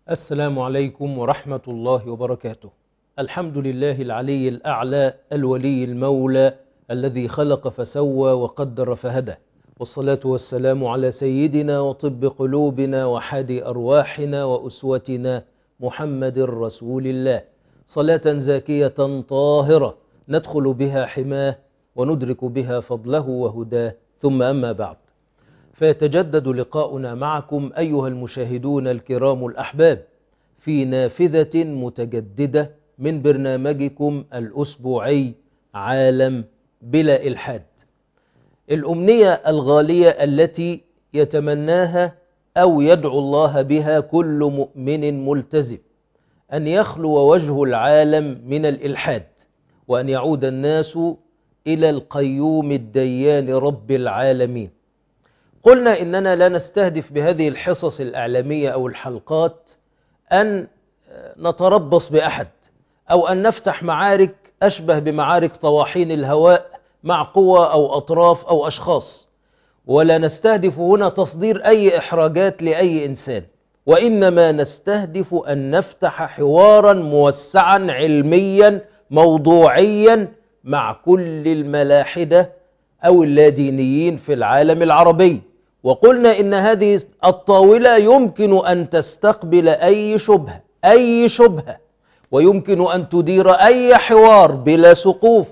السلام عليكم ورحمة الله وبركاته الحمد لله العلي الأعلى الولي المولى الذي خلق فسوى وقدر فهدى والصلاة والسلام على سيدنا وطب قلوبنا وحادي أرواحنا وأسوتنا محمد رسول الله صلاة زاكية طاهرة ندخل بها حماه وندرك بها فضله وهداه ثم أما بعد فيتجدد لقاؤنا معكم أيها المشاهدون الكرام الأحباب في نافذة متجددة من برنامجكم الأسبوعي عالم بلا إلحاد الأمنية الغالية التي يتمناها أو يدعو الله بها كل مؤمن ملتزم أن يخلو وجه العالم من الإلحاد وأن يعود الناس إلى القيوم الديان رب العالمين قلنا إننا لا نستهدف بهذه الحصص الأعلامية أو الحلقات أن نتربص بأحد أو أن نفتح معارك أشبه بمعارك طواحين الهواء مع قوى أو أطراف أو أشخاص ولا نستهدف هنا تصدير أي إحراجات لأي إنسان وإنما نستهدف أن نفتح حوارا موسعا علميا موضوعيا مع كل الملاحدة أو اللادينيين في العالم العربي وقلنا إن هذه الطاولة يمكن أن تستقبل أي شبهة أي شبهة ويمكن أن تدير أي حوار بلا سقوف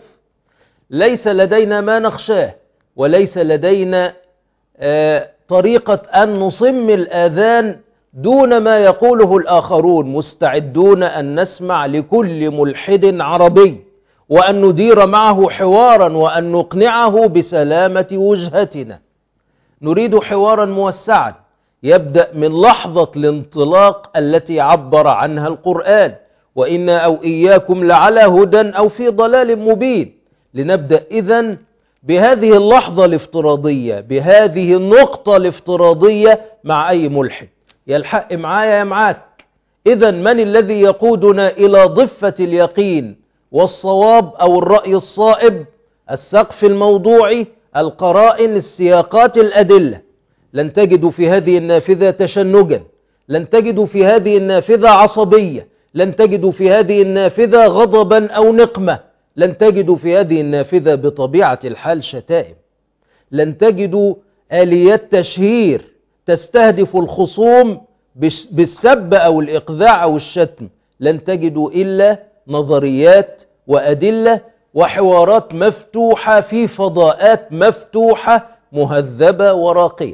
ليس لدينا ما نخشاه وليس لدينا آه طريقة أن نصم الآذان دون ما يقوله الآخرون مستعدون أن نسمع لكل ملحد عربي وأن ندير معه حوارا وأن نقنعه بسلامة وجهتنا نريد حوارا موسعا يبدأ من لحظة الانطلاق التي عبر عنها القرآن وإنا أو إياكم لعلى هدى أو في ضلال مبين لنبدأ إذن بهذه اللحظة الافتراضية بهذه النقطة الافتراضية مع أي ملحد يا الحق معايا يا معاك إذا من الذي يقودنا إلى ضفة اليقين والصواب أو الرأي الصائب السقف الموضوعي القرائن السياقات الأدلة لن تجدوا في هذه النافذة تشنجا لن تجدوا في هذه النافذة عصبية لن تجدوا في هذه النافذة غضبا أو نقمة لن تجدوا في هذه النافذة بطبيعة الحال شتائم لن تجدوا آليات تشهير تستهدف الخصوم بالسب أو الإقذاع أو الشتم لن تجدوا إلا نظريات وأدلة وحوارات مفتوحة في فضاءات مفتوحة مهذبة وراقية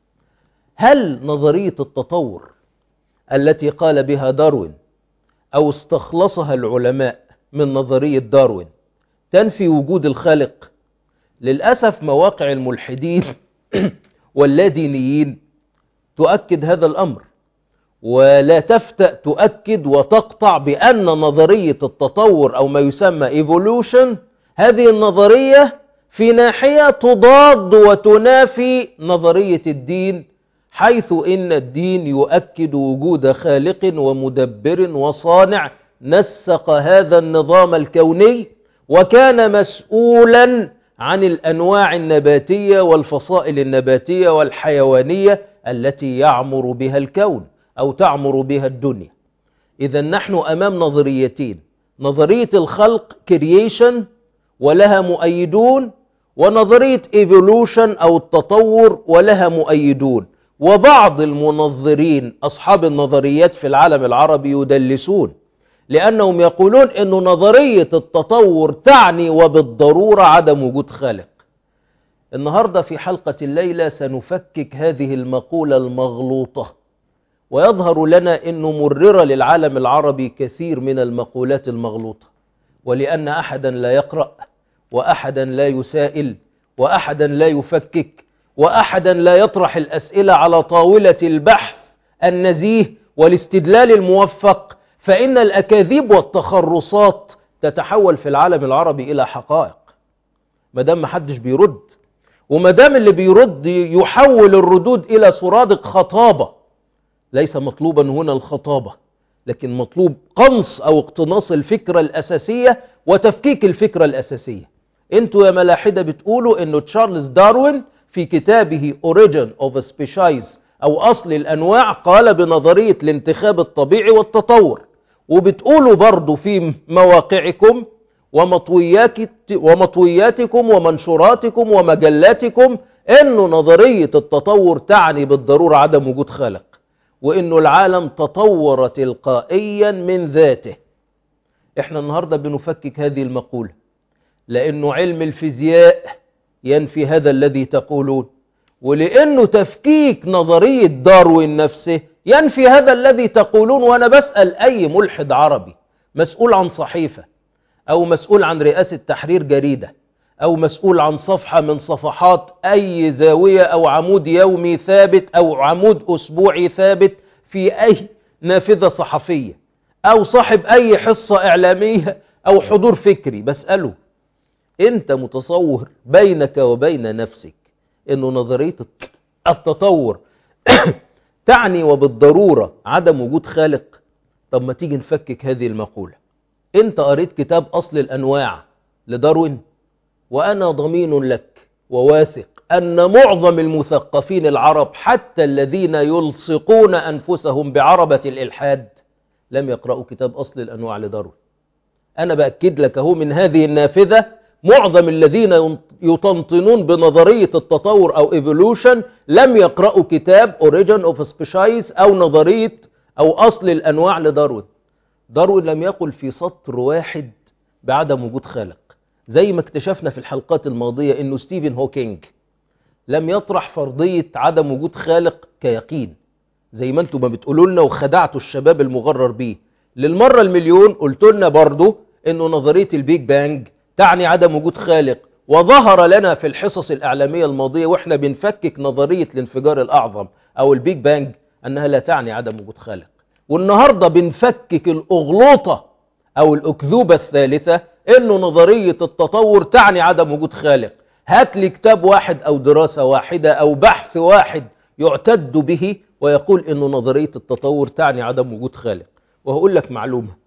هل نظرية التطور التي قال بها داروين أو استخلصها العلماء من نظرية داروين تنفي وجود الخالق للأسف مواقع الملحدين واللادينيين تؤكد هذا الأمر ولا تفتأ تؤكد وتقطع بأن نظرية التطور أو ما يسمى evolution هذه النظرية في ناحية تضاد وتنافي نظرية الدين حيث إن الدين يؤكد وجود خالق ومدبر وصانع نسق هذا النظام الكوني وكان مسؤولا عن الأنواع النباتية والفصائل النباتية والحيوانية التي يعمر بها الكون أو تعمر بها الدنيا إذا نحن أمام نظريتين نظرية الخلق creation ولها مؤيدون ونظرية evolution أو التطور ولها مؤيدون وبعض المنظرين أصحاب النظريات في العالم العربي يدلسون لأنهم يقولون أن نظرية التطور تعني وبالضرورة عدم وجود خالق النهاردة في حلقة الليلة سنفكك هذه المقولة المغلوطة ويظهر لنا أن مررة للعالم العربي كثير من المقولات المغلوطة ولأن أحدا لا يقرأ وأحدا لا يسائل وأحدا لا يفكك وأحدا لا يطرح الأسئلة على طاولة البحث النزيه والاستدلال الموفق فإن الأكاذيب والتخرصات تتحول في العالم العربي إلى حقائق مدام محدش بيرد ومدام اللي بيرد يحول الردود إلى سرادق خطابة ليس مطلوبا هنا الخطابة لكن مطلوب قنص أو اقتناص الفكرة الأساسية وتفكيك الفكرة الأساسية انتوا يا ملاحدة بتقولوا انه تشارلز داروين في كتابه Origin of a Species أو أصل الأنواع قال بنظرية الانتخاب الطبيعي والتطور وبتقولوا برضو في مواقعكم ومطوياتكم ومنشوراتكم ومجلاتكم انه نظرية التطور تعني بالضرورة عدم وجود خالق وانه العالم تطور تلقائيا من ذاته احنا النهاردة بنفكك هذه المقولة لانه علم الفيزياء ينفي هذا الذي تقولون ولانه تفكيك نظرية داروين نفسه ينفي هذا الذي تقولون وانا بسأل اي ملحد عربي مسؤول عن صحيفة او مسؤول عن رئاسة تحرير جريدة او مسؤول عن صفحة من صفحات اي زاوية او عمود يومي ثابت او عمود اسبوعي ثابت في اي نافذة صحفية او صاحب اي حصة اعلامية او حضور فكري بسأله انت متصور بينك وبين نفسك انه نظرية التطور تعني وبالضرورة عدم وجود خالق طب ما تيجي نفكك هذه المقولة انت قريت كتاب اصل الانواع لداروين وانا ضمين لك وواثق ان معظم المثقفين العرب حتى الذين يلصقون انفسهم بعربة الالحاد لم يقرأوا كتاب اصل الانواع لداروين انا باكد لك اهو من هذه النافذة معظم الذين يطنطنون بنظرية التطور أو evolution لم يقرأوا كتاب Origin of Species أو نظرية أو أصل الأنواع لداروين داروين لم يقل في سطر واحد بعدم وجود خالق زي ما اكتشفنا في الحلقات الماضية أنه ستيفن هوكينج لم يطرح فرضية عدم وجود خالق كيقين زي ما انتم ما بتقولوا لنا وخدعتوا الشباب المغرر بيه للمرة المليون قلت لنا برضو انه نظرية البيج بانج تعني عدم وجود خالق وظهر لنا في الحصص الإعلامية الماضية وإحنا بنفكك نظرية الانفجار الأعظم أو البيج بانج أنها لا تعني عدم وجود خالق والنهاردة بنفكك الأغلوطة أو الأكذوبة الثالثة إنه نظرية التطور تعني عدم وجود خالق هات لي كتاب واحد أو دراسة واحدة أو بحث واحد يعتد به ويقول إنه نظرية التطور تعني عدم وجود خالق وهقول لك معلومة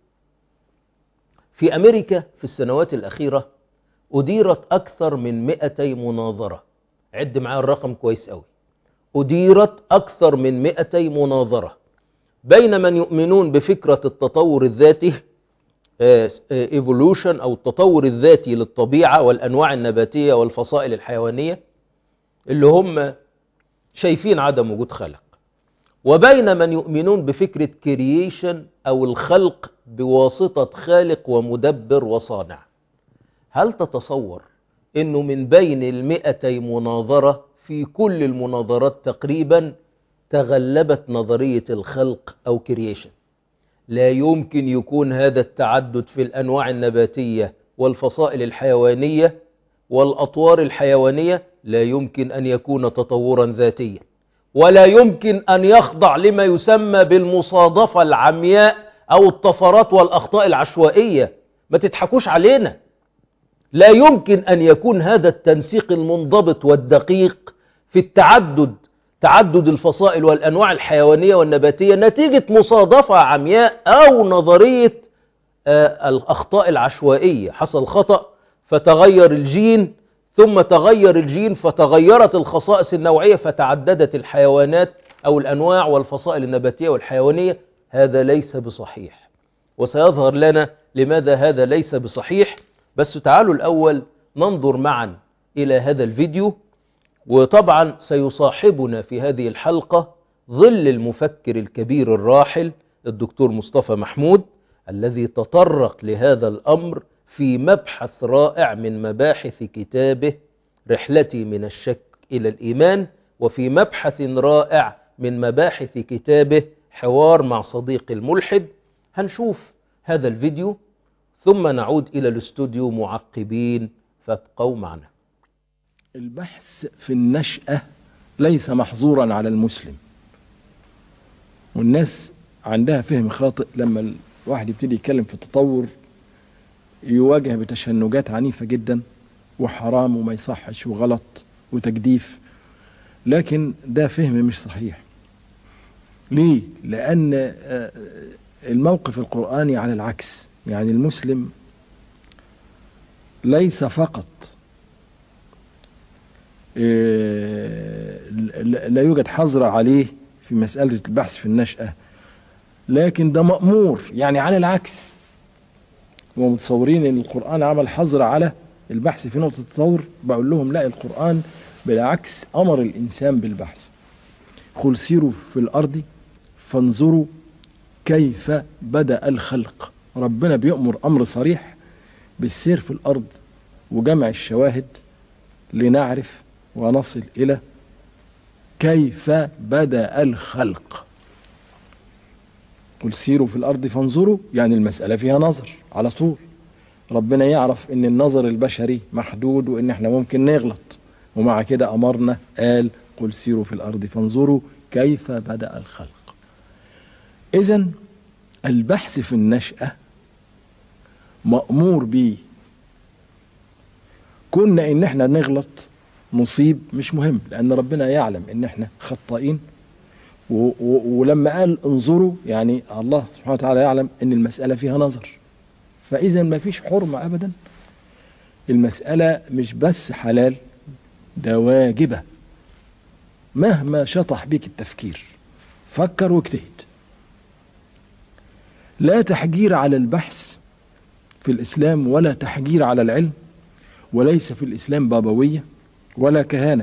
في أمريكا في السنوات الأخيرة أديرت أكثر من 200 مناظرة عد معايا الرقم كويس قوي أديرت أكثر من 200 مناظرة بين من يؤمنون بفكرة التطور الذاتي evolution أو التطور الذاتي للطبيعة والأنواع النباتية والفصائل الحيوانية اللي هم شايفين عدم وجود خلق وبين من يؤمنون بفكرة كرييشن أو الخلق بواسطة خالق ومدبر وصانع هل تتصور أنه من بين المئتي مناظرة في كل المناظرات تقريبا تغلبت نظرية الخلق أو كرييشن لا يمكن يكون هذا التعدد في الأنواع النباتية والفصائل الحيوانية والأطوار الحيوانية لا يمكن أن يكون تطورا ذاتيا ولا يمكن أن يخضع لما يسمى بالمصادفة العمياء أو الطفرات والأخطاء العشوائية ما تضحكوش علينا لا يمكن أن يكون هذا التنسيق المنضبط والدقيق في التعدد تعدد الفصائل والأنواع الحيوانية والنباتية نتيجة مصادفة عمياء أو نظرية آه الأخطاء العشوائية حصل خطأ فتغير الجين ثم تغير الجين فتغيرت الخصائص النوعية فتعددت الحيوانات أو الأنواع والفصائل النباتية والحيوانية هذا ليس بصحيح وسيظهر لنا لماذا هذا ليس بصحيح بس تعالوا الأول ننظر معا إلى هذا الفيديو وطبعا سيصاحبنا في هذه الحلقة ظل المفكر الكبير الراحل الدكتور مصطفى محمود الذي تطرق لهذا الأمر في مبحث رائع من مباحث كتابه رحلتي من الشك إلى الإيمان وفي مبحث رائع من مباحث كتابه حوار مع صديق الملحد هنشوف هذا الفيديو ثم نعود إلى الاستوديو معقبين فابقوا معنا البحث في النشأة ليس محظورا على المسلم والناس عندها فهم خاطئ لما الواحد يبتدي يتكلم في التطور يواجه بتشنجات عنيفة جدا وحرام وما يصحش وغلط وتجديف لكن ده فهم مش صحيح ليه؟ لأن الموقف القرآني على العكس يعني المسلم ليس فقط لا يوجد حظر عليه في مسألة البحث في النشأة لكن ده مأمور يعني على العكس ومتصورين ان القرآن عمل حظر على البحث في نقطة التصور بقول لهم لا القرآن بالعكس أمر الإنسان بالبحث قل سيروا في الأرض فانظروا كيف بدأ الخلق ربنا بيأمر أمر صريح بالسير في الأرض وجمع الشواهد لنعرف ونصل إلى كيف بدأ الخلق قل سيروا في الأرض فانظروا يعني المسألة فيها نظر على طول ربنا يعرف ان النظر البشري محدود وان احنا ممكن نغلط ومع كده امرنا قال قل سيروا في الارض فانظروا كيف بدأ الخلق اذا البحث في النشأة مأمور به كنا ان احنا نغلط نصيب مش مهم لان ربنا يعلم ان احنا خطائين و و ولما قال انظروا يعني الله سبحانه وتعالى يعلم ان المسألة فيها نظر فاذا ما فيش حرمة ابدا المسألة مش بس حلال ده واجبة مهما شطح بك التفكير فكر واجتهد لا تحجير على البحث في الإسلام ولا تحجير على العلم وليس في الإسلام بابوية ولا كهانة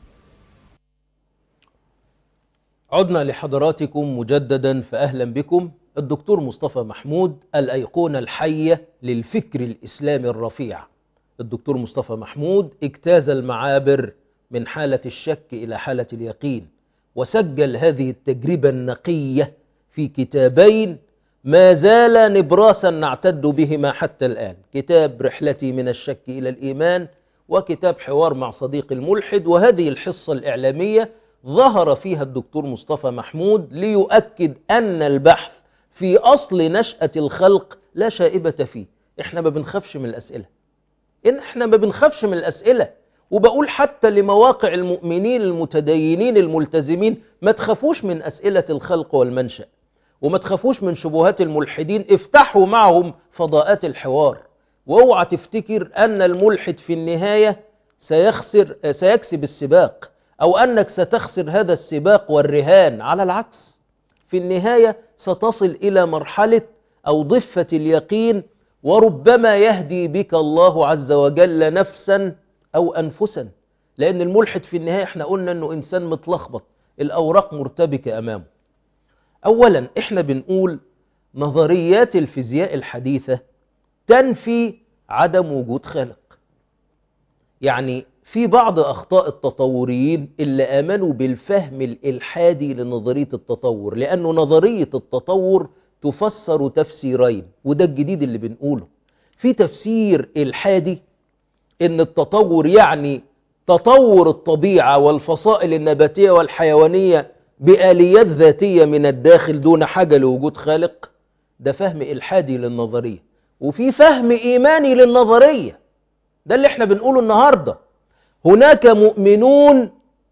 عدنا لحضراتكم مجددا فأهلا بكم الدكتور مصطفى محمود الأيقونة الحية للفكر الإسلامي الرفيع الدكتور مصطفى محمود اجتاز المعابر من حالة الشك إلى حالة اليقين وسجل هذه التجربة النقية في كتابين ما زال نبراسا نعتد بهما حتى الآن كتاب رحلتي من الشك إلى الإيمان وكتاب حوار مع صديق الملحد وهذه الحصة الإعلامية ظهر فيها الدكتور مصطفى محمود ليؤكد أن البحث في أصل نشأة الخلق لا شائبة فيه إحنا ما بنخافش من الأسئلة إن إحنا ما بنخافش من الأسئلة وبقول حتى لمواقع المؤمنين المتدينين الملتزمين ما تخافوش من أسئلة الخلق والمنشأ وما تخافوش من شبهات الملحدين افتحوا معهم فضاءات الحوار واوعى تفتكر أن الملحد في النهاية سيخسر سيكسب السباق أو أنك ستخسر هذا السباق والرهان على العكس في النهاية ستصل إلى مرحلة أو ضفة اليقين وربما يهدي بك الله عز وجل نفسا أو أنفسا لأن الملحد في النهاية احنا قلنا أنه إنسان متلخبط الأوراق مرتبكة أمامه أولا احنا بنقول نظريات الفيزياء الحديثة تنفي عدم وجود خالق يعني في بعض أخطاء التطوريين اللي آمنوا بالفهم الإلحادي لنظرية التطور لأنه نظرية التطور تفسر تفسيرين وده الجديد اللي بنقوله في تفسير إلحادي إن التطور يعني تطور الطبيعة والفصائل النباتية والحيوانية بآليات ذاتية من الداخل دون حاجة لوجود خالق ده فهم إلحادي للنظرية وفي فهم إيماني للنظرية ده اللي احنا بنقوله النهاردة هناك مؤمنون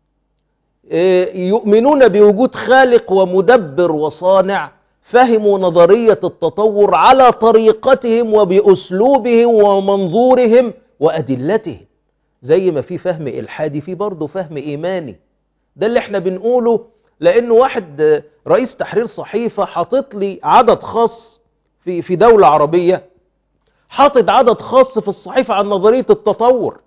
يؤمنون بوجود خالق ومدبر وصانع فهموا نظرية التطور على طريقتهم وبأسلوبهم ومنظورهم وأدلتهم زي ما في فهم إلحادي في برضه فهم إيماني ده اللي احنا بنقوله لأنه واحد رئيس تحرير صحيفة حاطط لي عدد خاص في في دولة عربية حاطط عدد خاص في الصحيفة عن نظرية التطور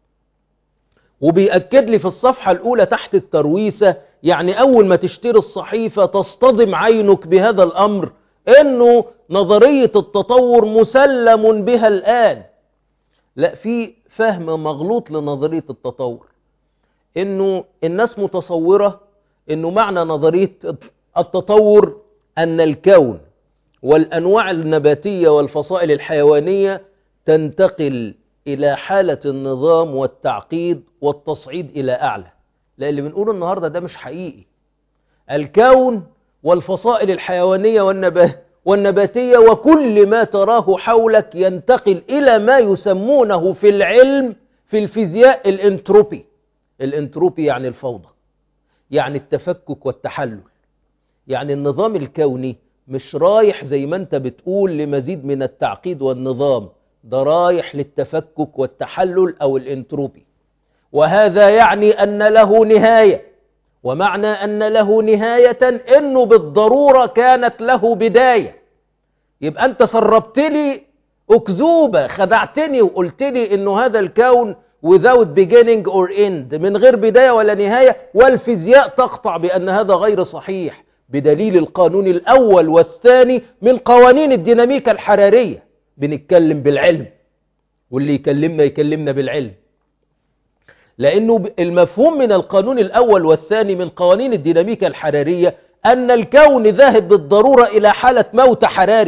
وبيأكد لي في الصفحة الأولى تحت الترويسة يعني أول ما تشتري الصحيفة تصطدم عينك بهذا الأمر إنه نظرية التطور مسلم بها الآن لا في فهم مغلوط لنظرية التطور إنه الناس متصورة إنه معنى نظرية التطور أن الكون والأنواع النباتية والفصائل الحيوانية تنتقل إلى حالة النظام والتعقيد والتصعيد إلى أعلى لا اللي بنقوله النهاردة ده مش حقيقي الكون والفصائل الحيوانية والنباتية وكل ما تراه حولك ينتقل إلى ما يسمونه في العلم في الفيزياء الانتروبي الانتروبي يعني الفوضى يعني التفكك والتحلل يعني النظام الكوني مش رايح زي ما انت بتقول لمزيد من التعقيد والنظام ده رايح للتفكك والتحلل أو الانتروبي وهذا يعني أن له نهاية ومعنى أن له نهاية إنه بالضرورة كانت له بداية يبقى أنت سربت لي أكذوبة خدعتني وقلت لي إنه هذا الكون without beginning or end من غير بداية ولا نهاية والفيزياء تقطع بأن هذا غير صحيح بدليل القانون الأول والثاني من قوانين الديناميكا الحرارية بنتكلم بالعلم واللي يكلمنا يكلمنا بالعلم لأنه المفهوم من القانون الأول والثاني من قوانين الديناميكا الحرارية أن الكون ذاهب بالضرورة إلى حالة موت حراري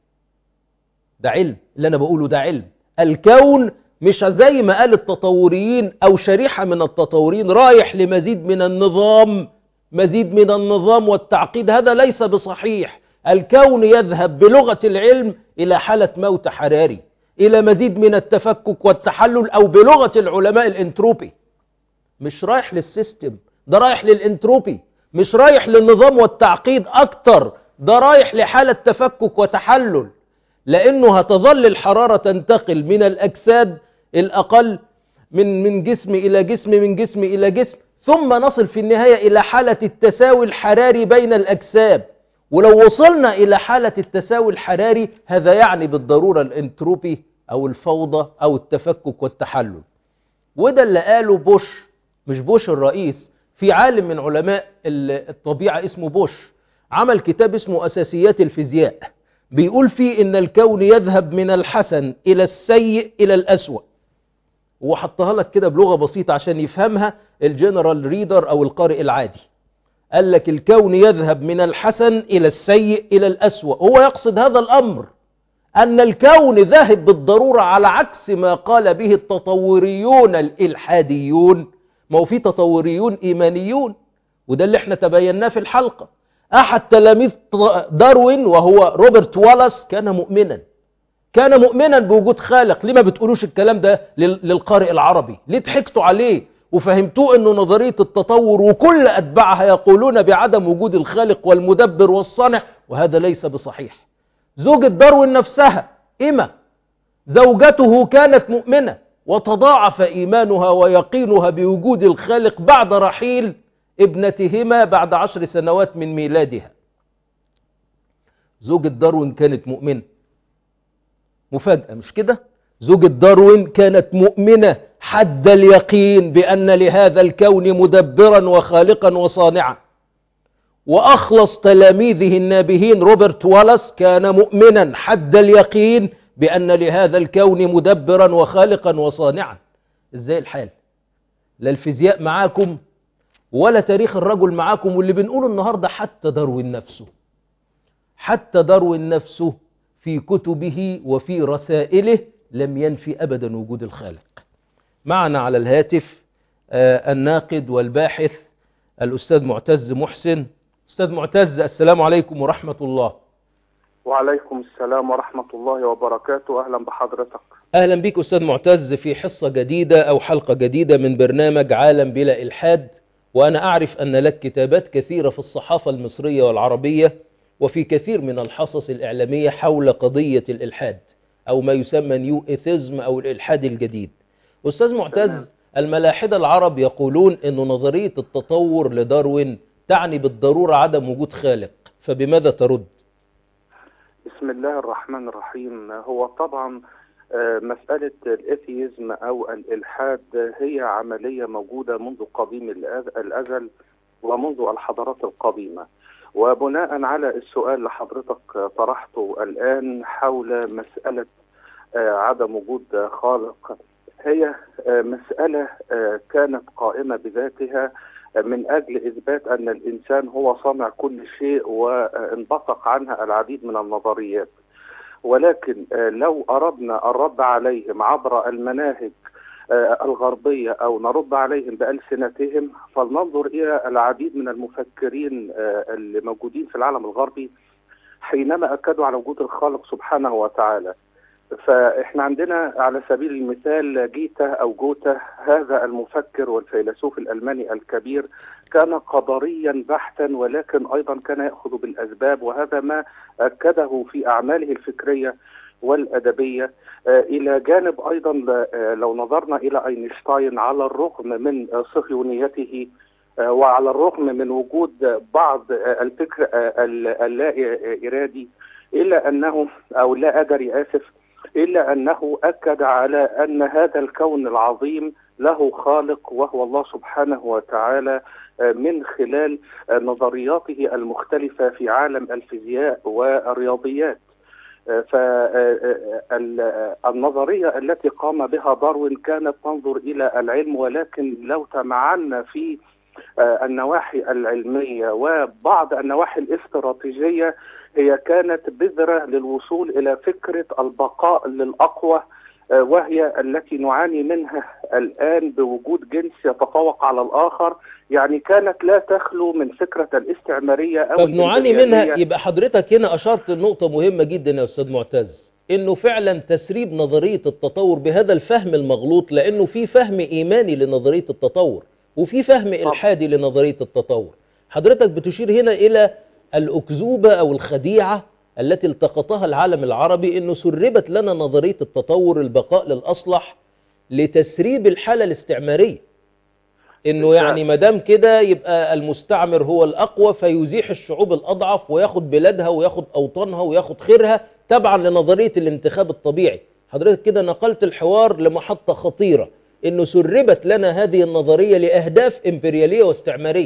ده علم اللي أنا بقوله ده علم الكون مش زي ما قال التطوريين أو شريحة من التطوريين رايح لمزيد من النظام مزيد من النظام والتعقيد هذا ليس بصحيح الكون يذهب بلغة العلم إلى حالة موت حراري إلى مزيد من التفكك والتحلل أو بلغة العلماء الانتروبي مش رايح للسيستم ده رايح للانتروبي مش رايح للنظام والتعقيد أكتر ده رايح لحالة تفكك وتحلل لأنه هتظل الحرارة تنتقل من الأجساد الأقل من من جسم إلى جسم من جسم إلى جسم ثم نصل في النهاية إلى حالة التساوي الحراري بين الأجساد ولو وصلنا إلى حالة التساوي الحراري هذا يعني بالضرورة الانتروبي أو الفوضى أو التفكك والتحلل وده اللي قاله بوش مش بوش الرئيس في عالم من علماء الطبيعة اسمه بوش عمل كتاب اسمه أساسيات الفيزياء بيقول فيه إن الكون يذهب من الحسن إلى السيء إلى الأسوأ وحطها لك كده بلغة بسيطة عشان يفهمها الجنرال ريدر أو القارئ العادي قال لك الكون يذهب من الحسن إلى السيء إلى الأسوأ هو يقصد هذا الأمر أن الكون ذاهب بالضرورة على عكس ما قال به التطوريون الإلحاديون ما هو في تطوريون إيمانيون وده اللي احنا تبيناه في الحلقة أحد تلاميذ داروين وهو روبرت والاس كان مؤمنا كان مؤمنا بوجود خالق ليه ما بتقولوش الكلام ده للقارئ العربي ليه ضحكتوا عليه وفهمتوه انه نظرية التطور وكل اتباعها يقولون بعدم وجود الخالق والمدبر والصانع وهذا ليس بصحيح زوجة داروين نفسها إما زوجته كانت مؤمنة وتضاعف إيمانها ويقينها بوجود الخالق بعد رحيل ابنتهما بعد عشر سنوات من ميلادها زوجة داروين كانت مؤمنة مفاجأة مش كده زوجة داروين كانت مؤمنة حد اليقين بأن لهذا الكون مدبرا وخالقا وصانعا وأخلص تلاميذه النابهين روبرت والاس كان مؤمنا حد اليقين بأن لهذا الكون مدبرا وخالقا وصانعا ازاي الحال لا الفيزياء معاكم ولا تاريخ الرجل معاكم واللي بنقوله النهاردة حتى داروين نفسه حتى داروين نفسه في كتبه وفي رسائله لم ينفي أبدا وجود الخالق معنا على الهاتف آه الناقد والباحث الأستاذ معتز محسن أستاذ معتز السلام عليكم ورحمة الله وعليكم السلام ورحمة الله وبركاته أهلا بحضرتك أهلا بك أستاذ معتز في حصة جديدة أو حلقة جديدة من برنامج عالم بلا إلحاد وأنا أعرف أن لك كتابات كثيرة في الصحافة المصرية والعربية وفي كثير من الحصص الإعلامية حول قضية الإلحاد أو ما يسمى نيو إيثيزم أو الإلحاد الجديد أستاذ معتز الملاحدة العرب يقولون أن نظرية التطور لداروين تعني بالضرورة عدم وجود خالق فبماذا ترد؟ بسم الله الرحمن الرحيم هو طبعا مسألة الإثيزم أو الإلحاد هي عملية موجودة منذ قديم الأزل ومنذ الحضارات القديمة وبناء على السؤال اللي حضرتك طرحته الآن حول مسألة عدم وجود خالق هي مسألة كانت قائمة بذاتها من أجل إثبات أن الإنسان هو صانع كل شيء وانبثق عنها العديد من النظريات ولكن لو أردنا الرد عليهم عبر المناهج الغربية أو نرد عليهم بألسنتهم فلننظر إلى العديد من المفكرين اللي موجودين في العالم الغربي حينما أكدوا على وجود الخالق سبحانه وتعالى فإحنا عندنا على سبيل المثال جيتا أو جوتا هذا المفكر والفيلسوف الألماني الكبير كان قدريا بحتا ولكن أيضا كان يأخذ بالأسباب وهذا ما أكده في أعماله الفكرية والأدبية إلى جانب أيضا لو نظرنا إلى أينشتاين على الرغم من صهيونيته وعلى الرغم من وجود بعض الفكر اللا إرادي إلا أنه أو لا أدري آسف إلا أنه أكد على أن هذا الكون العظيم له خالق وهو الله سبحانه وتعالى من خلال نظرياته المختلفة في عالم الفيزياء والرياضيات فالنظرية التي قام بها داروين كانت تنظر إلى العلم ولكن لو تمعنا في النواحي العلمية وبعض النواحي الاستراتيجية هي كانت بذرة للوصول إلى فكرة البقاء للأقوى وهي التي نعاني منها الآن بوجود جنس يتفوق على الآخر يعني كانت لا تخلو من فكرة الاستعمارية أو طب نعاني منها يبقى حضرتك هنا أشرت لنقطة مهمة جدا يا أستاذ معتز إنه فعلا تسريب نظرية التطور بهذا الفهم المغلوط لأنه في فهم إيماني لنظرية التطور وفي فهم إلحادي لنظرية التطور حضرتك بتشير هنا إلى الأكذوبة أو الخديعة التي التقطها العالم العربي أنه سربت لنا نظرية التطور البقاء للأصلح لتسريب الحالة الاستعمارية انه يعني ما دام كده يبقى المستعمر هو الاقوى فيزيح الشعوب الاضعف وياخد بلادها وياخد اوطانها وياخد خيرها تبعا لنظريه الانتخاب الطبيعي حضرتك كده نقلت الحوار لمحطه خطيره انه سربت لنا هذه النظريه لاهداف امبرياليه واستعماريه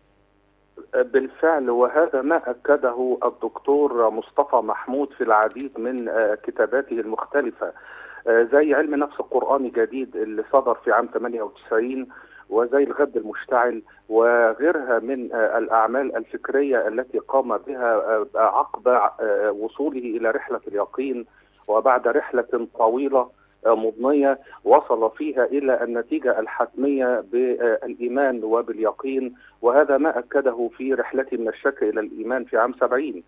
بالفعل وهذا ما أكده الدكتور مصطفى محمود في العديد من كتاباته المختلفة زي علم نفس القرآني جديد اللي صدر في عام 98 وزي الغد المشتعل وغيرها من الأعمال الفكرية التي قام بها عقب وصوله إلى رحلة اليقين وبعد رحلة طويلة مضنية وصل فيها إلى النتيجة الحتمية بالإيمان وباليقين وهذا ما أكده في رحلته من الشك إلى الإيمان في عام 70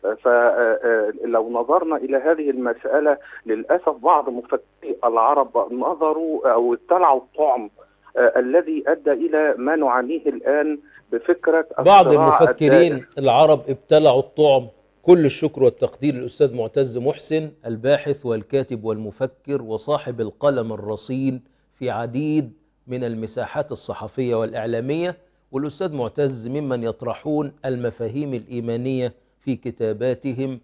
فلو نظرنا إلى هذه المسألة للأسف بعض مفكري العرب نظروا أو ابتلعوا الطعم الذي أدى إلى ما نعانيه الآن بفكرة بعض المفكرين الدائر. العرب ابتلعوا الطعم كل الشكر والتقدير للأستاذ معتز محسن الباحث والكاتب والمفكر وصاحب القلم الرصين في عديد من المساحات الصحفية والإعلامية والأستاذ معتز ممن يطرحون المفاهيم الإيمانية في كتاباتهم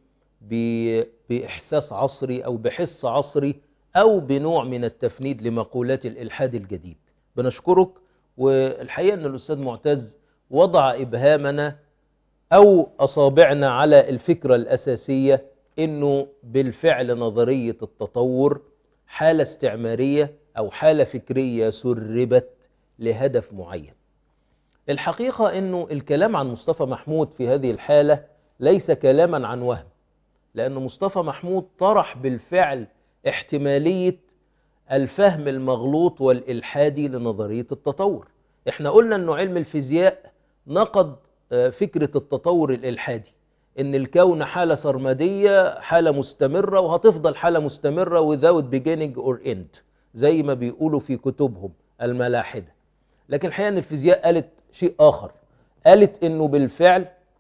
بإحساس عصري أو بحس عصري أو بنوع من التفنيد لمقولات الإلحاد الجديد بنشكرك والحقيقة أن الأستاذ معتز وضع إبهامنا أو أصابعنا على الفكرة الأساسية أنه بالفعل نظرية التطور حالة استعمارية أو حالة فكرية سربت لهدف معين الحقيقة أنه الكلام عن مصطفى محمود في هذه الحالة ليس كلاما عن وهم لأن مصطفى محمود طرح بالفعل احتمالية الفهم المغلوط والإلحادي لنظرية التطور احنا قلنا أنه علم الفيزياء نقد فكرة التطور الإلحادي إن الكون حالة سرمدية حالة مستمرة وهتفضل حالة مستمرة without beginning or end زي ما بيقولوا في كتبهم الملاحدة لكن الحقيقة أن الفيزياء قالت شيء آخر قالت إنه بالفعل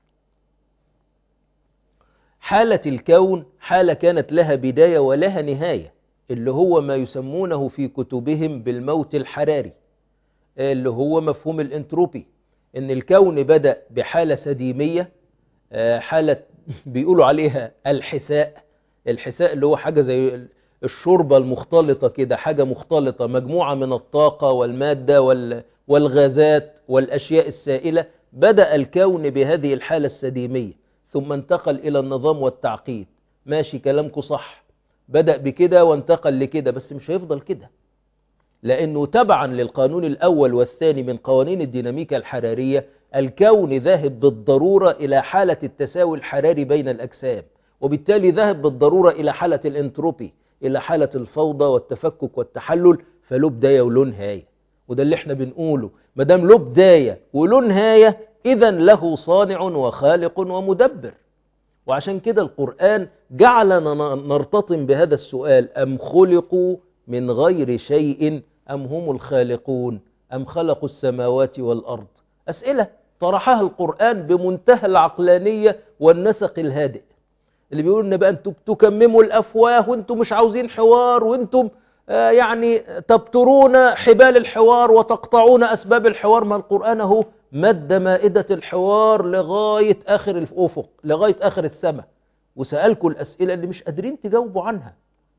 حالة الكون حالة كانت لها بداية ولها نهاية اللي هو ما يسمونه في كتبهم بالموت الحراري اللي هو مفهوم الانتروبي ان الكون بدأ بحالة سديمية حالة بيقولوا عليها الحساء الحساء اللي هو حاجة زي الشوربة المختلطة كده حاجة مختلطة مجموعة من الطاقة والمادة والغازات والأشياء السائلة بدأ الكون بهذه الحالة السديمية ثم انتقل إلى النظام والتعقيد ماشي كلامكم صح بدأ بكده وانتقل لكده بس مش هيفضل كده لأنه تبعا للقانون الأول والثاني من قوانين الديناميكا الحرارية الكون ذاهب بالضرورة إلى حالة التساوي الحراري بين الأجسام وبالتالي ذاهب بالضرورة إلى حالة الانتروبي إلى حالة الفوضى والتفكك والتحلل فله بداية وله نهاية وده اللي احنا بنقوله ما دام له بداية وله نهاية إذا له صانع وخالق ومدبر وعشان كده القرآن جعلنا نرتطم بهذا السؤال أم خلقوا من غير شيء أم هم الخالقون أم خلقوا السماوات والأرض أسئلة طرحها القرآن بمنتهى العقلانية والنسق الهادئ اللي بيقول ان بقى انتم تكمموا الافواه وانتم مش عاوزين حوار وانتم آه، يعني تبترون حبال الحوار وتقطعون أسباب الحوار ما القرآن هو مد مائدة الحوار لغاية آخر الأفق لغاية آخر السماء وسألكم الأسئلة اللي مش قادرين تجاوبوا عنها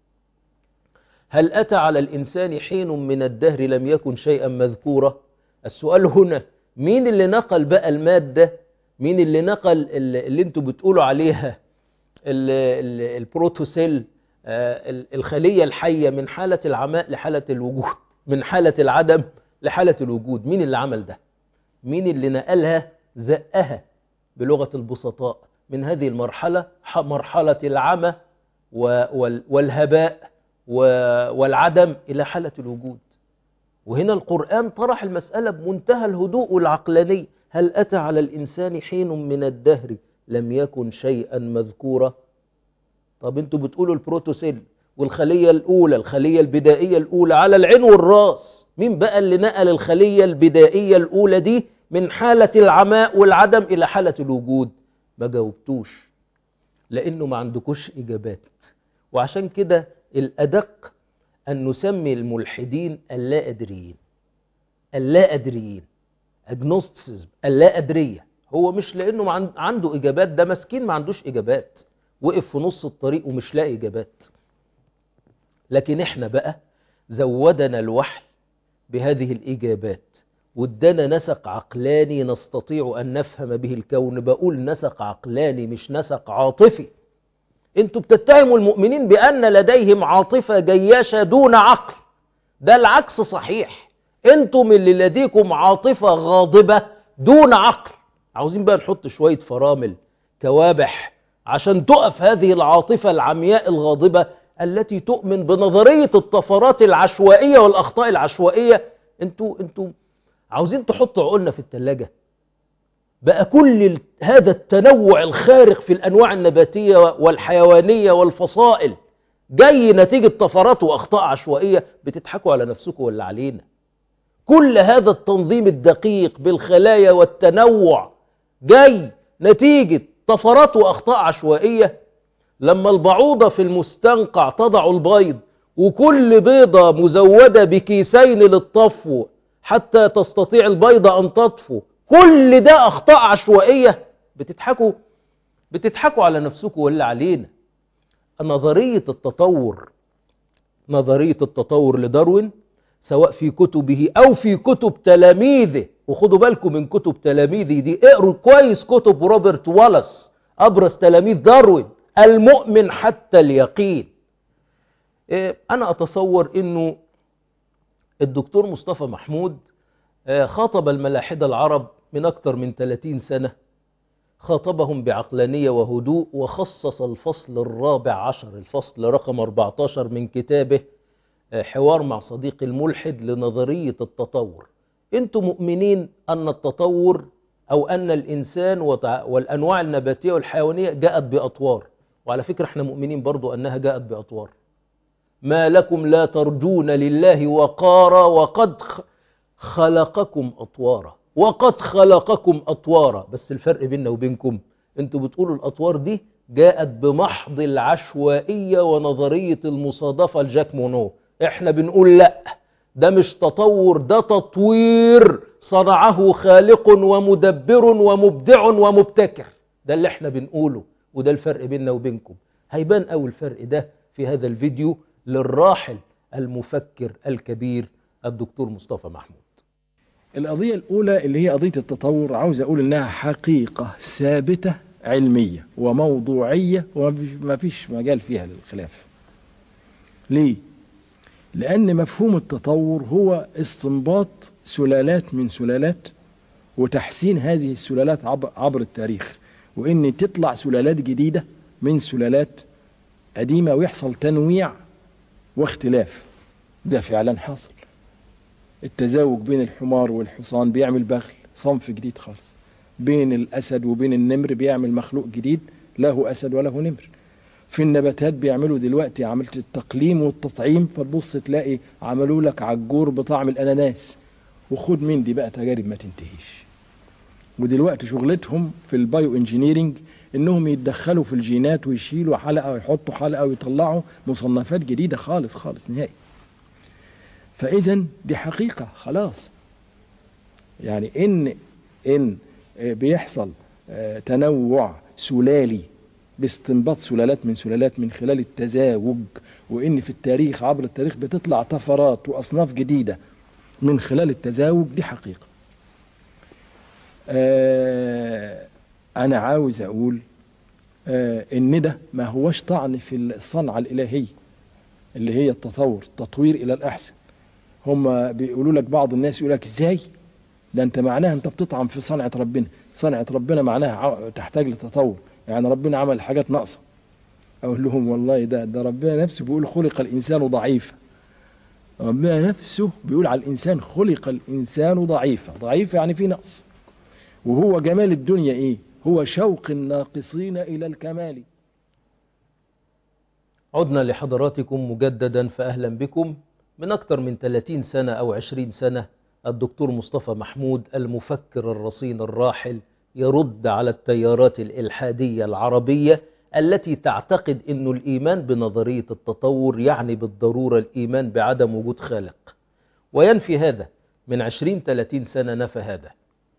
هل أتى على الإنسان حين من الدهر لم يكن شيئا مذكورا السؤال هنا مين اللي نقل بقى المادة مين اللي نقل اللي, اللي انتوا بتقولوا عليها ال- ال- البروتوسيل آه، ال- الخلية الحية من حالة العماء لحالة الوجود من حالة العدم لحالة الوجود مين اللي عمل ده مين اللي نقلها زقها بلغة البسطاء من هذه المرحلة ح- مرحلة العمى و- وال- والهباء و- والعدم إلى حالة الوجود وهنا القرآن طرح المسألة بمنتهى الهدوء والعقلانية هل أتى على الإنسان حين من الدهر لم يكن شيئا مذكورا طب انتوا بتقولوا البروتوسيل والخلية الأولى الخلية البدائية الأولى على العين والراس مين بقى اللي نقل الخلية البدائية الأولى دي من حالة العماء والعدم إلى حالة الوجود ما جاوبتوش لأنه ما عندكوش إجابات وعشان كده الأدق أن نسمي الملحدين اللا أدريين اللا أدريين agnosticism اللا أدرية هو مش لأنه ما عن- عنده إجابات ده مسكين ما عندوش إجابات وقف في نص الطريق ومش لاقي إجابات لكن إحنا بقى زودنا الوحي بهذه الإجابات وادانا نسق عقلاني نستطيع أن نفهم به الكون بقول نسق عقلاني مش نسق عاطفي انتوا بتتهموا المؤمنين بأن لديهم عاطفة جياشة دون عقل ده العكس صحيح انتم اللي لديكم عاطفة غاضبة دون عقل عاوزين بقى نحط شوية فرامل كوابح عشان تقف هذه العاطفة العمياء الغاضبة التي تؤمن بنظرية الطفرات العشوائية والأخطاء العشوائية انتوا انتوا عاوزين تحطوا عقولنا في التلاجة بقى كل ال- هذا التنوع الخارق في الأنواع النباتية والحيوانية والفصائل جاي نتيجة طفرات وأخطاء عشوائية بتضحكوا على نفسكم ولا علينا كل هذا التنظيم الدقيق بالخلايا والتنوع جاي نتيجة طفرات وأخطاء عشوائية لما البعوضة في المستنقع تضع البيض وكل بيضة مزودة بكيسين للطفو حتى تستطيع البيضة أن تطفو كل ده أخطاء عشوائية بتضحكوا بتضحكوا على نفسكم ولا علينا نظرية التطور نظرية التطور لداروين سواء في كتبه أو في كتب تلاميذه وخدوا بالكم من كتب تلاميذه دي اقروا كويس كتب روبرت والاس أبرز تلاميذ داروين المؤمن حتى اليقين إيه، أنا أتصور أنه الدكتور مصطفى محمود آه، خاطب الملاحدة العرب من أكثر من 30 سنة خاطبهم بعقلانية وهدوء وخصص الفصل الرابع عشر الفصل رقم 14 من كتابه آه، حوار مع صديق الملحد لنظرية التطور انتم مؤمنين أن التطور أو أن الإنسان وتع- والأنواع النباتية والحيوانية جاءت بأطوار وعلى فكرة احنا مؤمنين برضو أنها جاءت بأطوار ما لكم لا ترجون لله وقارا وقد خ- خلقكم أطوارا وقد خلقكم أطوارا بس الفرق بيننا وبينكم انتوا بتقولوا الأطوار دي جاءت بمحض العشوائية ونظرية المصادفة لجاك مونو احنا بنقول لا ده مش تطور ده تطوير صنعه خالق ومدبر ومبدع ومبتكر ده اللي احنا بنقوله وده الفرق بيننا وبينكم هيبان أول الفرق ده في هذا الفيديو للراحل المفكر الكبير الدكتور مصطفى محمود القضية الأولى اللي هي قضية التطور عاوز أقول إنها حقيقة ثابتة علمية وموضوعية وما فيش مجال فيها للخلاف ليه؟ لأن مفهوم التطور هو استنباط سلالات من سلالات وتحسين هذه السلالات عبر, عبر التاريخ وإن تطلع سلالات جديدة من سلالات قديمة ويحصل تنويع واختلاف ده فعلا حاصل التزاوج بين الحمار والحصان بيعمل بغل صنف جديد خالص بين الأسد وبين النمر بيعمل مخلوق جديد له أسد وله نمر في النباتات بيعملوا دلوقتي عملت التقليم والتطعيم فتبص تلاقي عملوا لك عجور بطعم الأناناس وخد من دي بقى تجارب ما تنتهيش ودلوقتي شغلتهم في البايو انجينيرينج انهم يتدخلوا في الجينات ويشيلوا حلقه ويحطوا حلقه ويطلعوا مصنفات جديده خالص خالص نهائي فإذا دي حقيقة خلاص يعني إن إن بيحصل تنوع سلالي باستنباط سلالات من سلالات من خلال التزاوج وإن في التاريخ عبر التاريخ بتطلع طفرات وأصناف جديدة من خلال التزاوج دي حقيقة أنا عاوز أقول إن ده ما هوش طعن في الصنعة الإلهية اللي هي التطور التطوير إلى الأحسن هم بيقولوا لك بعض الناس يقول لك إزاي ده أنت معناها أنت بتطعن في صنعة ربنا صنعة ربنا معناها تحتاج لتطور يعني ربنا عمل حاجات ناقصة أقول لهم والله ده ده ربنا نفسه بيقول خلق الإنسان ضعيفا ربنا نفسه بيقول على الإنسان خلق الإنسان ضعيفا ضعيف يعني في نقص وهو جمال الدنيا إيه هو شوق الناقصين إلى الكمال عدنا لحضراتكم مجددا فأهلا بكم من أكثر من 30 سنة أو 20 سنة الدكتور مصطفى محمود المفكر الرصين الراحل يرد على التيارات الإلحادية العربية التي تعتقد أن الإيمان بنظرية التطور يعني بالضرورة الإيمان بعدم وجود خالق وينفي هذا من 20-30 سنة نفى هذا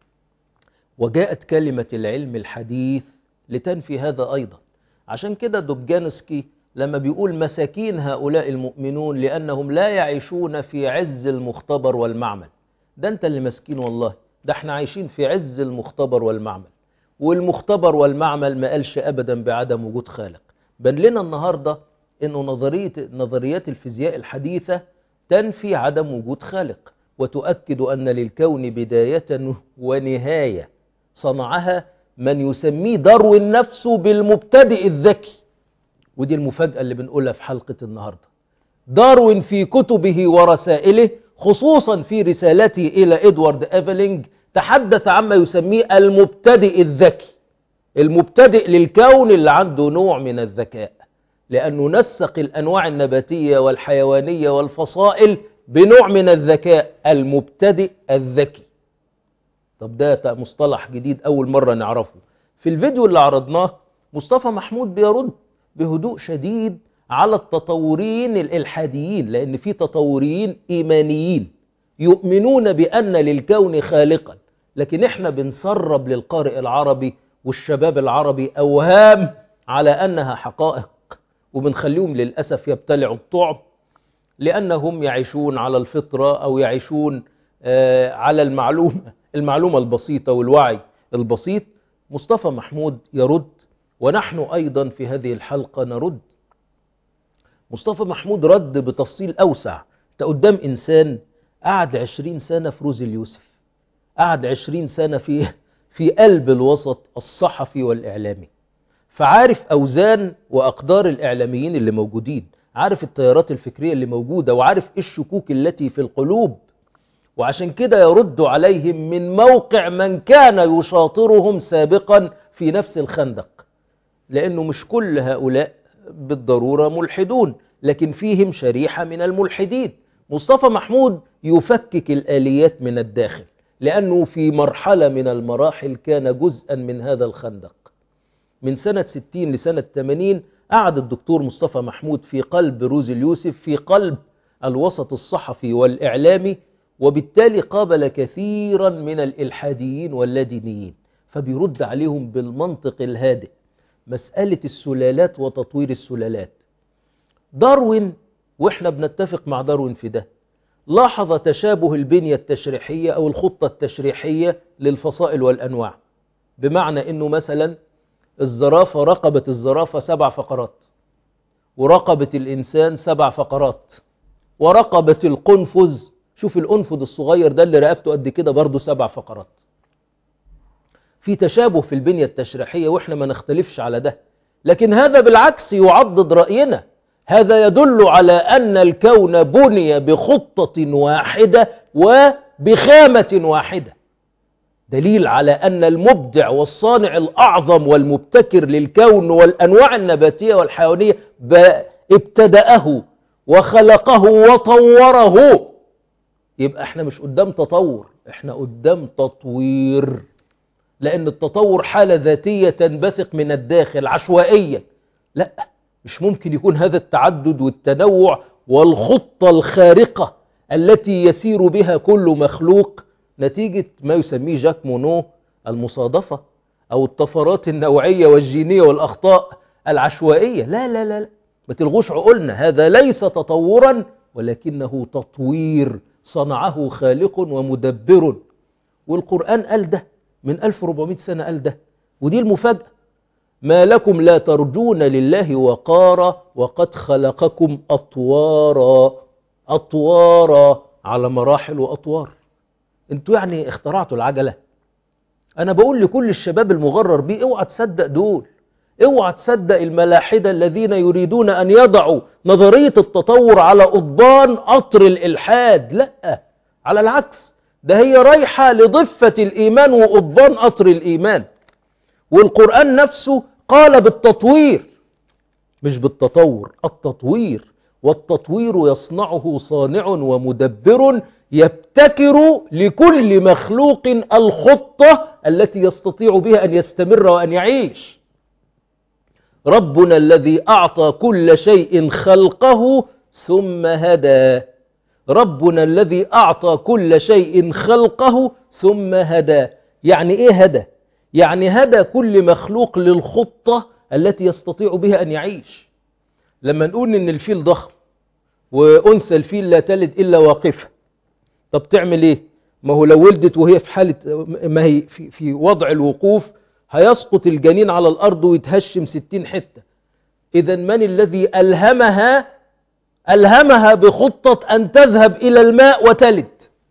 وجاءت كلمة العلم الحديث لتنفي هذا أيضا عشان كده دوبجانسكي لما بيقول مساكين هؤلاء المؤمنون لأنهم لا يعيشون في عز المختبر والمعمل ده أنت اللي مسكين والله ده احنا عايشين في عز المختبر والمعمل والمختبر والمعمل ما قالش أبدا بعدم وجود خالق بل لنا النهاردة أنه نظرية نظريات الفيزياء الحديثة تنفي عدم وجود خالق وتؤكد أن للكون بداية ونهاية صنعها من يسميه داروين نفسه بالمبتدئ الذكي ودي المفاجأة اللي بنقولها في حلقة النهاردة داروين في كتبه ورسائله خصوصا في رسالته إلى إدوارد إيفلينج تحدث عما يسميه المبتدئ الذكي المبتدئ للكون اللي عنده نوع من الذكاء لأنه نسق الأنواع النباتية والحيوانية والفصائل بنوع من الذكاء المبتدئ الذكي طب ده مصطلح جديد أول مرة نعرفه في الفيديو اللي عرضناه مصطفى محمود بيرد بهدوء شديد على التطورين الإلحاديين لأن في تطوريين إيمانيين يؤمنون بأن للكون خالقا لكن احنا بنسرب للقارئ العربي والشباب العربي أوهام على أنها حقائق وبنخليهم للأسف يبتلعوا الطعم لأنهم يعيشون على الفطرة أو يعيشون على المعلومة المعلومة البسيطة والوعي البسيط مصطفى محمود يرد ونحن أيضا في هذه الحلقة نرد مصطفى محمود رد بتفصيل أوسع انت قدام إنسان قعد عشرين سنة في روز اليوسف قعد عشرين سنة في في قلب الوسط الصحفي والإعلامي فعارف أوزان وأقدار الإعلاميين اللي موجودين عارف التيارات الفكرية اللي موجودة وعارف الشكوك التي في القلوب وعشان كده يرد عليهم من موقع من كان يشاطرهم سابقا في نفس الخندق لأنه مش كل هؤلاء بالضرورة ملحدون لكن فيهم شريحة من الملحدين مصطفى محمود يفكك الآليات من الداخل لأنه في مرحلة من المراحل كان جزءا من هذا الخندق من سنة 60 لسنة 80 قعد الدكتور مصطفى محمود في قلب روز اليوسف في قلب الوسط الصحفي والإعلامي وبالتالي قابل كثيرا من الإلحاديين واللادينيين فبيرد عليهم بالمنطق الهادئ مسألة السلالات وتطوير السلالات داروين واحنا بنتفق مع داروين في ده لاحظ تشابه البنية التشريحية أو الخطة التشريحية للفصائل والأنواع بمعنى أنه مثلا الزرافة رقبة الزرافة سبع فقرات ورقبة الإنسان سبع فقرات ورقبة القنفذ شوف الأنفذ الصغير ده اللي رقبته قد كده برضه سبع فقرات في تشابه في البنية التشريحية وإحنا ما نختلفش على ده لكن هذا بالعكس يعضد رأينا هذا يدل على أن الكون بني بخطة واحدة وبخامة واحدة دليل على أن المبدع والصانع الأعظم والمبتكر للكون والأنواع النباتية والحيوانية ابتدأه وخلقه وطوره يبقى احنا مش قدام تطور احنا قدام تطوير لأن التطور حالة ذاتية تنبثق من الداخل عشوائيا لا مش ممكن يكون هذا التعدد والتنوع والخطة الخارقة التي يسير بها كل مخلوق نتيجة ما يسميه جاك مونو المصادفة أو الطفرات النوعية والجينية والأخطاء العشوائية لا لا لا, لا. ما تلغوش عقولنا هذا ليس تطورا ولكنه تطوير صنعه خالق ومدبر والقرآن قال ده من 1400 سنة قال ده ودي المفاجأة ما لكم لا ترجون لله وقارا وقد خلقكم أطوارا أطوارا على مراحل وأطوار انتوا يعني اخترعتوا العجلة أنا بقول لكل الشباب المغرر بيه اوعى تصدق دول اوعى تصدق الملاحدة الذين يريدون أن يضعوا نظرية التطور على قضبان قطر الإلحاد لا على العكس ده هي رايحة لضفة الإيمان وقضبان قطر الإيمان والقرآن نفسه قال بالتطوير مش بالتطور التطوير والتطوير يصنعه صانع ومدبر يبتكر لكل مخلوق الخطة التي يستطيع بها أن يستمر وأن يعيش ربنا الذي أعطى كل شيء خلقه ثم هدى ربنا الذي أعطى كل شيء خلقه ثم هدى يعني إيه هدى؟ يعني هدى كل مخلوق للخطة التي يستطيع بها أن يعيش لما نقول إن الفيل ضخم وأنثى الفيل لا تلد إلا واقفة طب تعمل إيه؟ ما هو لو ولدت وهي في حالة ما هي في, في وضع الوقوف هيسقط الجنين على الأرض ويتهشم ستين حتة إذا من الذي ألهمها ألهمها بخطة أن تذهب إلى الماء وتلد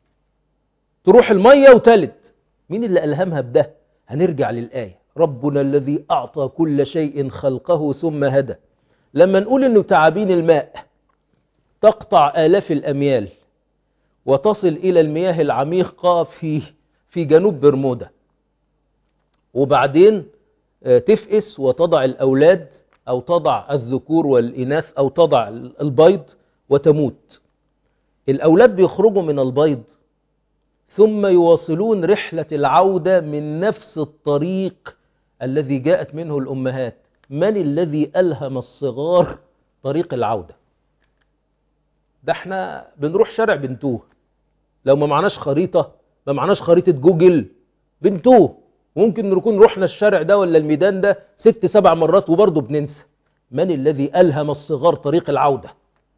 تروح المية وتلد مين اللي ألهمها بده هنرجع للآية ربنا الذي أعطى كل شيء خلقه ثم هدى لما نقول أنه تعابين الماء تقطع آلاف الأميال وتصل إلى المياه العميقة في في جنوب برمودا وبعدين تفقس وتضع الأولاد أو تضع الذكور والإناث أو تضع البيض وتموت الأولاد بيخرجوا من البيض ثم يواصلون رحلة العودة من نفس الطريق الذي جاءت منه الأمهات من الذي ألهم الصغار طريق العودة ده احنا بنروح شارع بنتوه لو ما معناش خريطة ما معناش خريطة جوجل بنتوه ممكن نكون رحنا الشارع ده ولا الميدان ده ست سبع مرات وبرضه بننسى من الذي ألهم الصغار طريق العودة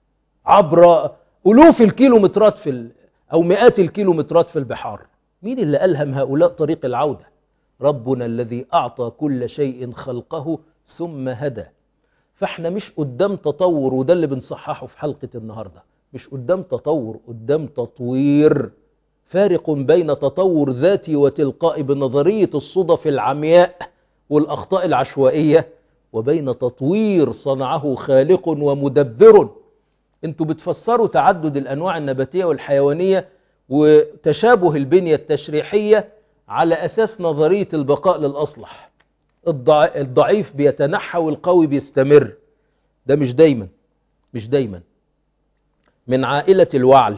عبر ألوف الكيلومترات في ال... أو مئات الكيلومترات في البحار مين اللي ألهم هؤلاء طريق العودة ربنا الذي أعطى كل شيء خلقه ثم هدى فاحنا مش قدام تطور وده اللي بنصححه في حلقة النهاردة مش قدام تطور قدام تطوير فارق بين تطور ذاتي وتلقائي بنظرية الصدف العمياء والأخطاء العشوائية وبين تطوير صنعه خالق ومدبر انتوا بتفسروا تعدد الأنواع النباتية والحيوانية وتشابه البنية التشريحية على أساس نظرية البقاء للأصلح الضعيف بيتنحى والقوي بيستمر ده مش دايما مش دايما من عائلة الوعل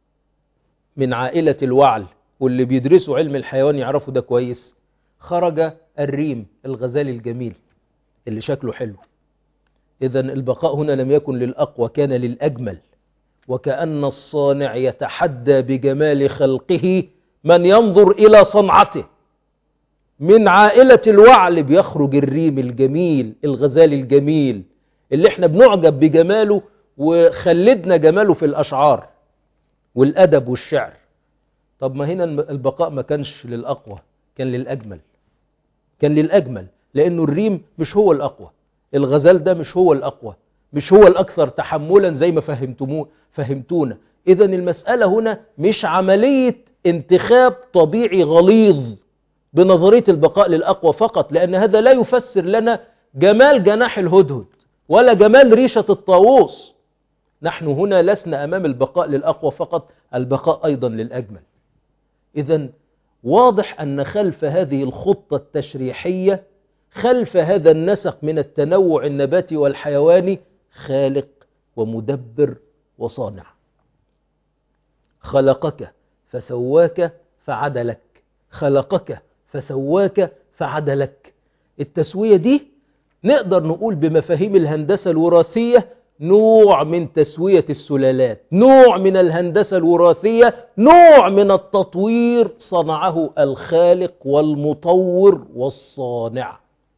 من عائلة الوعل واللي بيدرسوا علم الحيوان يعرفوا ده كويس خرج الريم الغزال الجميل اللي شكله حلو إذا البقاء هنا لم يكن للأقوى كان للأجمل وكأن الصانع يتحدى بجمال خلقه من ينظر إلى صنعته من عائلة الوعل بيخرج الريم الجميل الغزال الجميل اللي احنا بنعجب بجماله وخلدنا جماله في الأشعار والأدب والشعر طب ما هنا البقاء ما كانش للأقوى كان للأجمل كان للأجمل لأنه الريم مش هو الأقوى الغزال ده مش هو الأقوى مش هو الأكثر تحملا زي ما فهمتموه فهمتونا إذا المسألة هنا مش عملية انتخاب طبيعي غليظ بنظرية البقاء للأقوى فقط لأن هذا لا يفسر لنا جمال جناح الهدهد ولا جمال ريشة الطاووس نحن هنا لسنا أمام البقاء للأقوى فقط البقاء أيضا للأجمل إذا واضح أن خلف هذه الخطة التشريحية خلف هذا النسق من التنوع النباتي والحيواني خالق ومدبر وصانع خلقك فسواك فعدلك خلقك فسواك فعدلك التسوية دي نقدر نقول بمفاهيم الهندسة الوراثية نوع من تسوية السلالات نوع من الهندسة الوراثية نوع من التطوير صنعه الخالق والمطور والصانع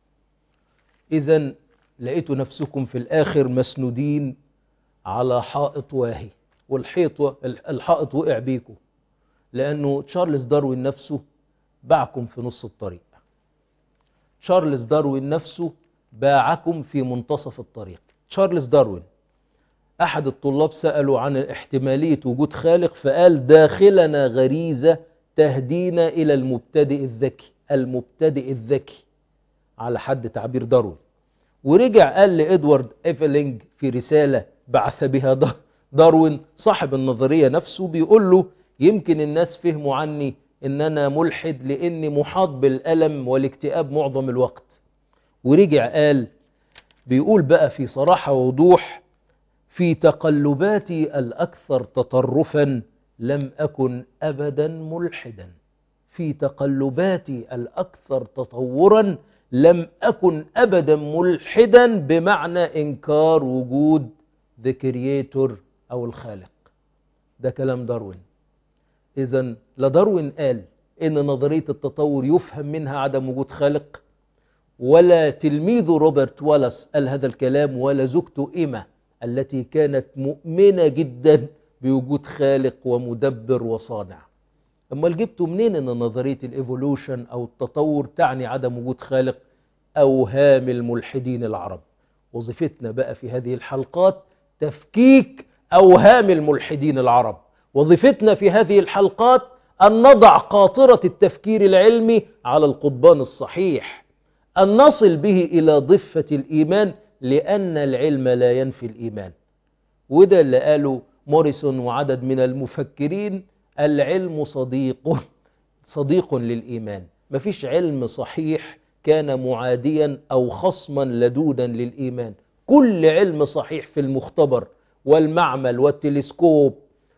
إذا لقيتوا نفسكم في الآخر مسنودين على حائط واهي والحيط الحائط وقع بيكم لأنه تشارلز داروين نفسه باعكم في نص الطريق تشارلز داروين نفسه باعكم في منتصف الطريق تشارلز داروين أحد الطلاب سألوا عن احتمالية وجود خالق فقال داخلنا غريزة تهدينا إلى المبتدئ الذكي المبتدئ الذكي على حد تعبير داروين ورجع قال لإدوارد إيفلينج في رسالة بعث بها داروين صاحب النظرية نفسه بيقول له يمكن الناس فهموا عني ان انا ملحد لاني محاط بالالم والاكتئاب معظم الوقت ورجع قال بيقول بقى في صراحة ووضوح في تقلباتي الاكثر تطرفا لم اكن ابدا ملحدا في تقلباتي الاكثر تطورا لم اكن ابدا ملحدا بمعنى انكار وجود ذا كرييتور او الخالق ده كلام داروين إذا لا داروين قال إن نظرية التطور يفهم منها عدم وجود خالق ولا تلميذه روبرت والاس قال هذا الكلام ولا زوجته إيما التي كانت مؤمنة جدا بوجود خالق ومدبر وصانع أما جبتوا منين أن نظرية الإيفولوشن أو التطور تعني عدم وجود خالق أوهام الملحدين العرب وظيفتنا بقى في هذه الحلقات تفكيك أوهام الملحدين العرب وظيفتنا في هذه الحلقات أن نضع قاطرة التفكير العلمي على القضبان الصحيح أن نصل به إلى ضفة الإيمان لأن العلم لا ينفي الإيمان وده اللي قاله موريسون وعدد من المفكرين العلم صديق صديق للإيمان مفيش علم صحيح كان معاديا أو خصما لدودا للإيمان كل علم صحيح في المختبر والمعمل والتلسكوب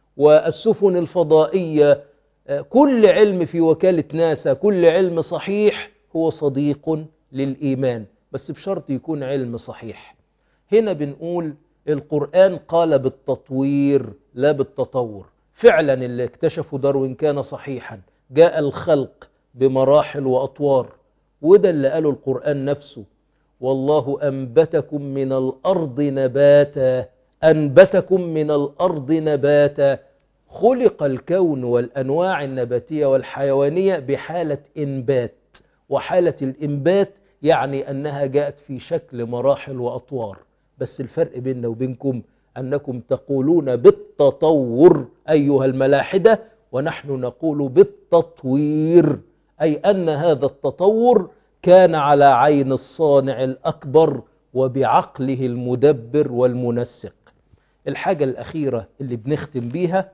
والسفن الفضائية كل علم في وكالة ناسا كل علم صحيح هو صديق للإيمان بس بشرط يكون علم صحيح هنا بنقول القرآن قال بالتطوير لا بالتطور فعلا اللي اكتشفه داروين كان صحيحا جاء الخلق بمراحل وأطوار وده اللي قاله القرآن نفسه والله أنبتكم من الأرض نباتا أنبتكم من الأرض نباتا خلق الكون والأنواع النباتية والحيوانية بحالة إنبات وحالة الإنبات يعني أنها جاءت في شكل مراحل وأطوار بس الفرق بيننا وبينكم أنكم تقولون بالتطور أيها الملاحدة ونحن نقول بالتطوير أي أن هذا التطور كان على عين الصانع الأكبر وبعقله المدبر والمنسق الحاجة الأخيرة اللي بنختم بيها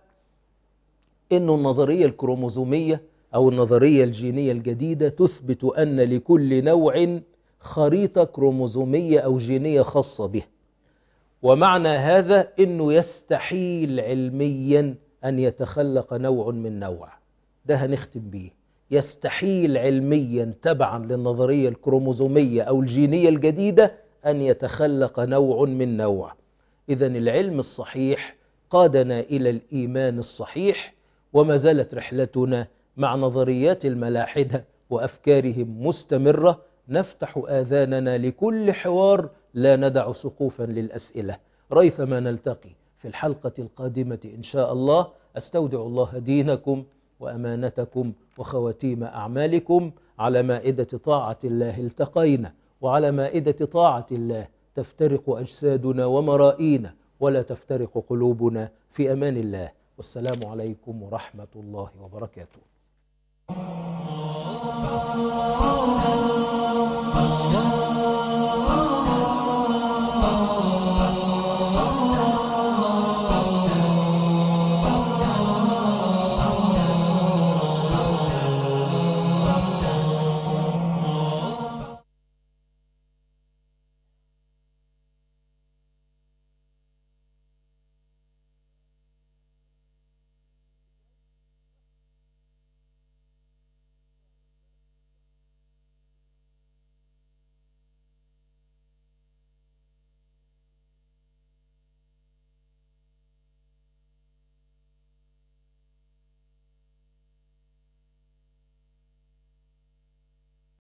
إنه النظرية الكروموزومية أو النظرية الجينية الجديدة تثبت أن لكل نوع خريطة كروموزومية أو جينية خاصة به ومعنى هذا أنه يستحيل علميا أن يتخلق نوع من نوع ده هنختم بيه يستحيل علميا تبعا للنظرية الكروموزومية أو الجينية الجديدة أن يتخلق نوع من نوع إذا العلم الصحيح قادنا إلى الإيمان الصحيح وما زالت رحلتنا مع نظريات الملاحدة وأفكارهم مستمرة نفتح آذاننا لكل حوار لا ندع سقوفا للأسئلة ريثما نلتقي في الحلقة القادمة إن شاء الله أستودع الله دينكم وأمانتكم وخواتيم أعمالكم على مائدة طاعة الله التقينا وعلى مائدة طاعة الله تفترق أجسادنا ومرائينا ولا تفترق قلوبنا في أمان الله والسلام عليكم ورحمة الله وبركاته